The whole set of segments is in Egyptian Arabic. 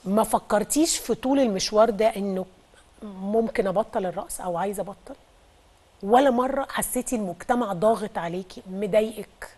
ما فكرتيش في طول المشوار ده انه ممكن ابطل الرقص او عايزه ابطل ولا مره حسيتي المجتمع ضاغط عليكي مضايقك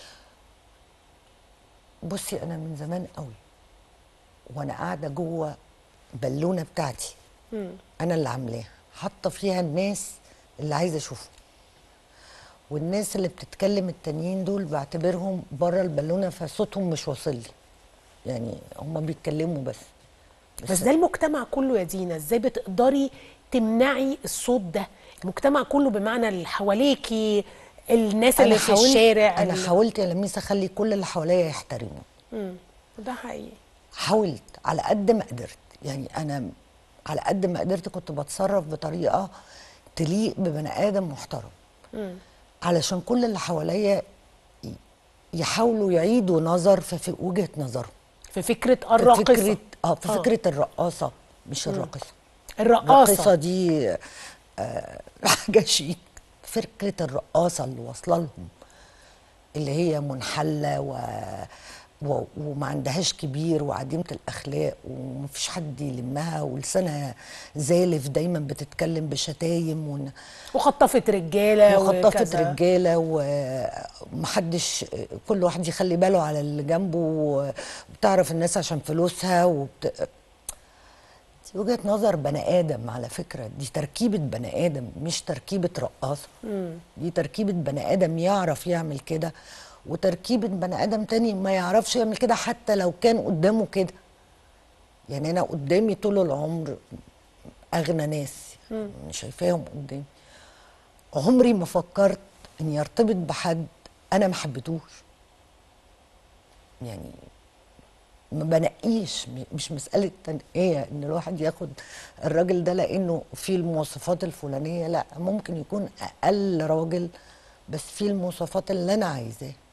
بصي انا من زمان قوي وانا قاعده جوه بالونه بتاعتي انا اللي عاملاها حاطه فيها الناس اللي عايزه اشوفهم والناس اللي بتتكلم التانيين دول بعتبرهم بره البالونه فصوتهم مش واصل لي يعني هم بيتكلموا بس بس ده المجتمع كله يا دينا ازاي بتقدري تمنعي الصوت ده المجتمع كله بمعنى اللي حواليكي الناس اللي في حاولت- الشارع انا ال- حاولت يا لميس اخلي كل اللي حواليا يحترموا مم. ده حقيقي حاولت على قد ما قدرت يعني انا على قد ما قدرت كنت بتصرف بطريقه تليق ببني ادم محترم علشان كل اللي حواليا ي- يحاولوا يعيدوا نظر في, في وجهه نظرهم في فكره في الراقصه فكره اه في فكره الرقاصه مش الراقصه الراقصه الرقاصه دي آه، حاجه شيك فكره الرقاصه اللي واصله لهم اللي هي منحله و... و... وما عندهاش كبير وعديمه الاخلاق ومفيش حد يلمها ولسانها زالف دايما بتتكلم بشتايم ون... وخطفت رجاله وخطفت وكذا. رجاله ومحدش كل واحد يخلي باله على اللي جنبه وبتعرف الناس عشان فلوسها وبت... دي وجهه نظر بني ادم على فكره دي تركيبه بني ادم مش تركيبه رقاصه دي تركيبه بني ادم يعرف يعمل كده وتركيبه بني ادم تاني ما يعرفش يعمل كده حتى لو كان قدامه كده يعني انا قدامي طول العمر اغنى ناس يعني شايفاهم قدامي عمري ما فكرت اني ارتبط بحد انا ما حبيتهوش يعني ما بنقيش م- مش مسألة تنقية إن الواحد ياخد الراجل ده لأنه فيه المواصفات الفلانية لا ممكن يكون أقل راجل بس فيه المواصفات اللي أنا عايزاه